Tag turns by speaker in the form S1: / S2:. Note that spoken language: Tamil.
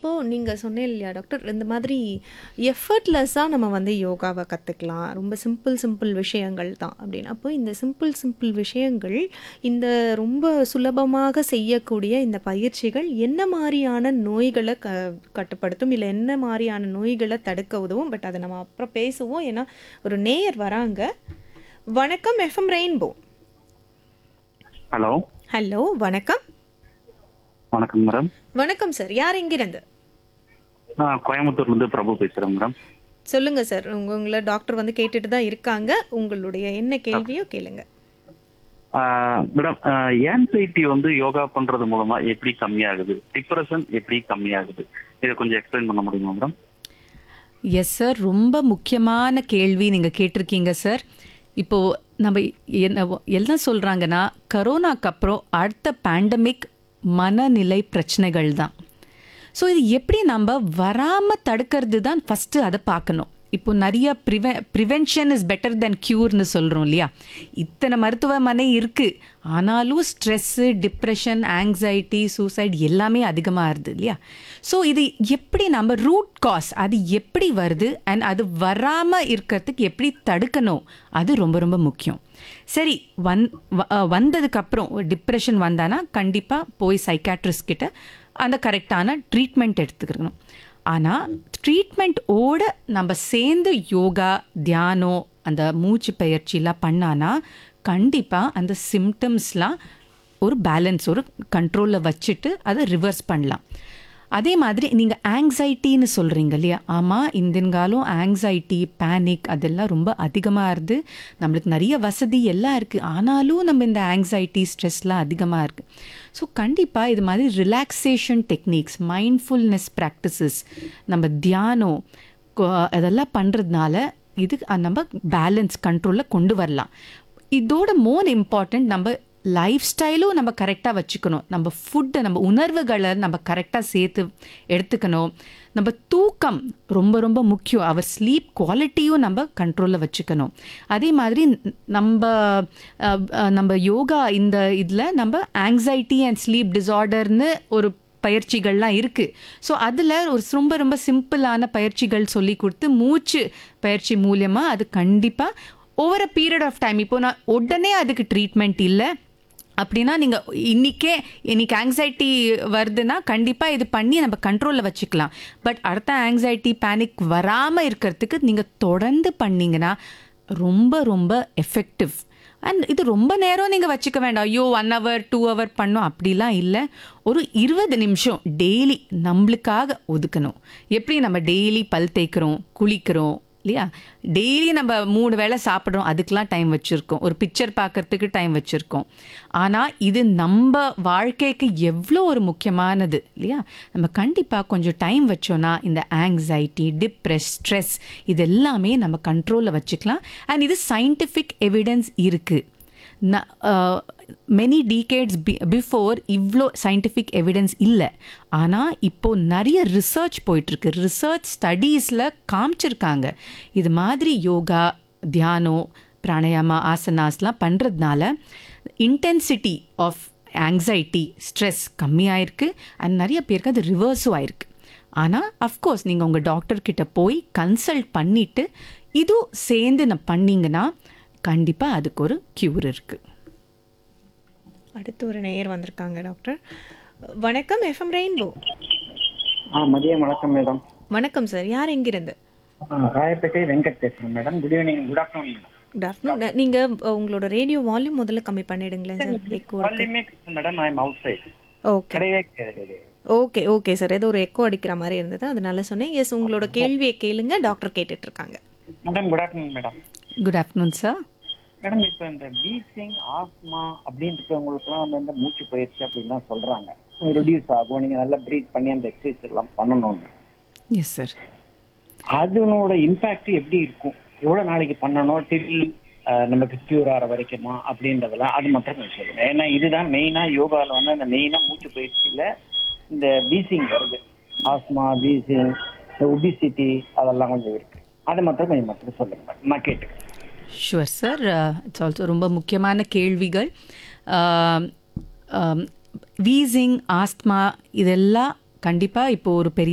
S1: இப்போ நீங்க சொன்னேன் இல்லையா டாக்டர், இந்த மாதிரி எஃபர்ட்லெஸ்ஸா நம்ம வந்து யோகாவ கத்துக்கலாம். ரொம்ப சிம்பிள் சிம்பிள் விஷயங்கள் தான் அப்படின்னு. அப்போ இந்த சிம்பிள் சிம்பிள் விஷயங்கள், இந்த ரொம்ப சுலபமாக செய்யக்கூடிய இந்த பயிற்சிகள் என்ன மாரியான நோய்கள க கட்டுப்படுத்தும்? இல்ல என்ன மாரியான நோய்கள தடுக்க உதவும்? பட் அத நம்ம அப்புறம் பேசுவோம். ஏன்னா, ஒரு நேயர் வராங்க. வணக்கம் எஃப்எம் ரெயின்போ.
S2: ஹலோ
S1: ஹலோ, வணக்கம்.
S2: வணக்கம் மேடம்
S1: வணக்கம் சார். யார் எங்கிருந்து?
S2: நான் கோயம்புத்தூர்லேருந்து பிரபு பேசுகிறேன் மேடம்
S1: சொல்லுங்க சார். உங்க உங்கள டாக்டர் வந்து கேட்டுட்டு தான் இருக்காங்க. உங்களுடைய என்ன கேள்வியோ கேளுங்க.
S2: ஆஹ் மேடம் ஏன்சைட்டி வந்து யோகா பண்றது மூலமா எப்படி கம்மியாகுது டிப்ரெஷன் எப்படி கம்மியாகுது இதை கொஞ்சம் எக்ஸ்பிளைன் பண்ண முடியுமா மேடம்
S3: எஸ் சார் ரொம்ப முக்கியமான கேள்வி நீங்கள் கேட்டிருக்கீங்க சார் இப்போ நம்ம என்ன எல்லாம் சொல்கிறாங்கன்னா கரோனாக்கு அப்புறம் அடுத்த பேண்டமிக் மனநிலை பிரச்சனைகள் தான் ஸோ இது எப்படி நம்ம வராமல் தடுக்கிறது தான் ஃபஸ்ட்டு அதை பார்க்கணும் இப்போ நிறைய ப்ரிவெ ப்ரிவென்ஷன் இஸ் பெட்டர் தென் க்யூர்னு சொல்கிறோம் இல்லையா இத்தனை மருத்துவமனை இருக்குது ஆனாலும் ஸ்ட்ரெஸ்ஸு டிப்ரெஷன் ஆங்ஸைட்டி சூசைட் எல்லாமே அதிகமாக இருது இல்லையா ஸோ இது எப்படி நம்ம ரூட் காஸ் அது எப்படி வருது அண்ட் அது வராமல் இருக்கிறதுக்கு எப்படி தடுக்கணும் அது ரொம்ப ரொம்ப முக்கியம் சரி வந் வ- அஹ் வந்ததுக்கப்புறம் டிப்ரெஷன் வந்தானா கண்டிப்பாக போய் சைக்காட்ரிஸ்ட் கிட்ட அந்த கரெக்டான ட்ரீட்மெண்ட் எடுத்துக்கணும் ஆனால் ட்ரீட்மெண்ட்டோட நம்ம சேர்ந்து யோகா தியானம் அந்த மூச்சு பயிற்சிலாம் பண்ணானா கண்டிப்பாக அந்த சிம்டம்ஸ்லாம் ஒரு பேலன்ஸ் ஒரு கண்ட்ரோலில் வச்சுட்டு அதை ரிவர்ஸ் பண்ணலாம் அதே மாதிரி நீங்கள் ஆங்ஸைட்டின்னு சொல்கிறீங்க இல்லையா ஆமாம் இந்தின்காலம் ஆங்ஸைட்டி பேனிக் அதெல்லாம் ரொம்ப அதிகமாக இருது நம்மளுக்கு நிறைய வசதி எல்லாம் இருக்குது ஆனாலும் நம்ம இந்த ஆங்ஸைட்டி ஸ்ட்ரெஸ்லாம் அதிகமாக இருக்குது ஸோ கண்டிப்பாக இது மாதிரி ரிலாக்ஸேஷன் டெக்னிக்ஸ் மைண்ட்ஃபுல்னஸ் ப்ராக்டிசஸ் நம்ம தியானம் கொ- அதெல்லாம் பண்ணுறதுனால இது அஹ், நம்ம பேலன்ஸ் கண்ட்ரோலில் கொண்டு வரலாம் இதோட மோர் இம்பார்ட்டண்ட் நம்ம லைஃப் ஸ்டைலும் நம்ம கரெக்டாக வச்சுக்கணும் நம்ம ஃபுட்டை நம்ம உணர்வுகளை நம்ம கரெக்டாக சேர்த்து எடுத்துக்கணும் நம்ம தூக்கம் ரொம்ப ரொம்ப முக்கியம் அவர் ஸ்லீப் குவாலிட்டியும் நம்ம கண்ட்ரோலில் வச்சுக்கணும் அதே மாதிரி ந- நம்ம அஹ், அஹ், நம்ம யோகா இந்த இதில் நம்ம ஆங்ஸைட்டி அண்ட் ஸ்லீப் டிசார்டர்னு ஒரு பயிற்சிகள்லாம் இருக்குது ஸோ அதில் ஒரு ரொம்ப ரொம்ப சிம்பிளான பயிற்சிகள் சொல்லி கொடுத்து மூச்சு பயிற்சி மூலியமாக அது கண்டிப்பாக over a period of time இப்போ நான் உடனே அதுக்கு ட்ரீட்மெண்ட் இல்லை அப்படின்னா நீங்கள் இன்றைக்கே இன்னைக்கு ஆங்ஸைட்டி வருதுன்னா கண்டிப்பாக இது பண்ணி நம்ம கண்ட்ரோலில் வச்சுக்கலாம் பட் அடுத்த ஆங்ஸைட்டி பேனிக் வராமல் இருக்கிறதுக்கு நீங்கள் தொடர்ந்து பண்ணீங்கன்னா ரொம்ப ரொம்ப எஃபெக்டிவ் அண்ட் இது ரொம்ப நேரம் நீங்கள் வச்சுக்க வேண்டாம் ஐயோ ஒன் ஹவர் டூ ஹவர் பண்ணோம் அப்படிலாம் இல்லை ஒரு இருபது நிமிஷம் டெய்லி நம்மளுக்காக ஒதுக்கணும் எப்படி நம்ம டெய்லி பல் தேய்க்கிறோம் குளிக்கிறோம் இல்லையா டெய்லி நம்ம மூணு வேளை சாப்பிட்றோம் அதுக்கெலாம் டைம் வச்சுருக்கோம் ஒரு பிக்சர் பார்க்கறதுக்கு டைம் வச்சுருக்கோம் ஆனால் இது நம்ம வாழ்க்கைக்கு எவ்வளோ ஒரு முக்கியமானது இல்லையா நம்ம கண்டிப்பாக கொஞ்சம் டைம் வச்சோன்னா இந்த ஆங்ஸைட்டி டிப்ரெஸ் ஸ்ட்ரெஸ் இது எல்லாமே நம்ம கண்ட்ரோலில் வச்சுக்கலாம் அண்ட் இது சயின்டிஃபிக் எவிடன்ஸ் இருக்குது மெனி டீகேட்ஸ் பிஃபோர் இவ்வளோ சயின்டிஃபிக் எவிடன்ஸ் இல்லை ஆனால் இப்போது நிறைய ரிசர்ச் போயிட்டுருக்கு ரிசர்ச் ஸ்டடீஸில் காமிச்சிருக்காங்க இது மாதிரி யோகா தியானம் பிராணாயாமா ஆசனாஸ்லாம் பண்ணுறதுனால இன்டென்சிட்டி ஆஃப் ஆங்ஸைட்டி ஸ்ட்ரெஸ் கம்மியாயிருக்கு அண்ட் நிறைய பேருக்கு அது ரிவர்ஸும் ஆயிருக்கு ஆனால் அஃப்கோர்ஸ் நீங்கள் உங்கள் டாக்டர் கிட்ட போய் கன்சல்ட் பண்ணிவிட்டு இதுவும் சேர்ந்து நான் பண்ணீங்கன்னா கண்டிப்பாக அதுக்கு ஒரு க்யூர் இருக்குது
S1: அடுத்து ஒரு நேயர் வந்திருக்காங்க டாக்டர். வணக்கம் எஃப்எம் ரெயின்போ.
S4: ஆ மதியம் வணக்கம் மேடம்
S1: வணக்கம் சார். யார் எங்கிருந்து?
S4: ஆ, ராயப்பேட்டை வெங்கட் பேசுறேன் madam good evening good afternoon madam
S1: good afternoon. நீங்க அஹ், உங்களோட ரேடியோ வால்யூம் முதல்ல கம்மி பண்ணிடுங்களேன் சார். எக்கோ இருக்கு.
S4: வால்யூமே madam I am outside
S1: okay.
S4: கிடையவே கிடையாது
S1: ஓகே ஓகே சார். ஏதோ ஒரு எக்கோ அடிக்கிற மாதிரி இருந்தது. அதனால சொன்னேன். எஸ் உங்களோட கேள்வியை கேளுங்க. டாக்டர் கேட்டுட்டு இருக்காங்க.
S4: Madam good afternoon madam
S3: good afternoon sir
S4: madam இப்போ இந்த பீச்சிங் ஆஸ்மா அப்படின்னு இருக்கிறவங்களுக்குலாம் வந்து இந்த மூச்சு பயிற்சி அப்படின்லாம் சொல்றாங்க ரெடியூஸ் ஆகும் நீங்க நல்லா ப்ரீத் பண்ணி அந்த எக்ஸசைஸ் எல்லாம் பண்ணணும்னு
S3: எஸ் சார்
S4: அதனோட இம்பாக்ட் எப்படி இருக்கும் எவ்வளவு நாளைக்கு பண்ணணும் டில் நமக்கு கியூர் ஆகிற வரைக்குமா அப்படின்றதெல்லாம் அது மட்டும் கொஞ்சம் சொல்லுங்க ஏன்னா இதுதான் மெயினா யோகால வந்து அந்த மெயினா மூச்சு பயிற்சியில இந்த பீசிங் வருது ஆஸ்மா பீசிங் ஒபிசிட்டி அதெல்லாம் கொஞ்சம் இருக்கு அது மட்டும் கொஞ்சம் மட்டும் சொல்லுங்க madam. நான் கேட்டுக்கிறேன்
S3: ஷுவர் சார் இட்ஸ் ஆல்சோ ரொம்ப முக்கியமான கேள்விகள் வீசிங் ஆஸ்த்மா இதெல்லாம் கண்டிப்பாக இப்போ ஒரு பெரிய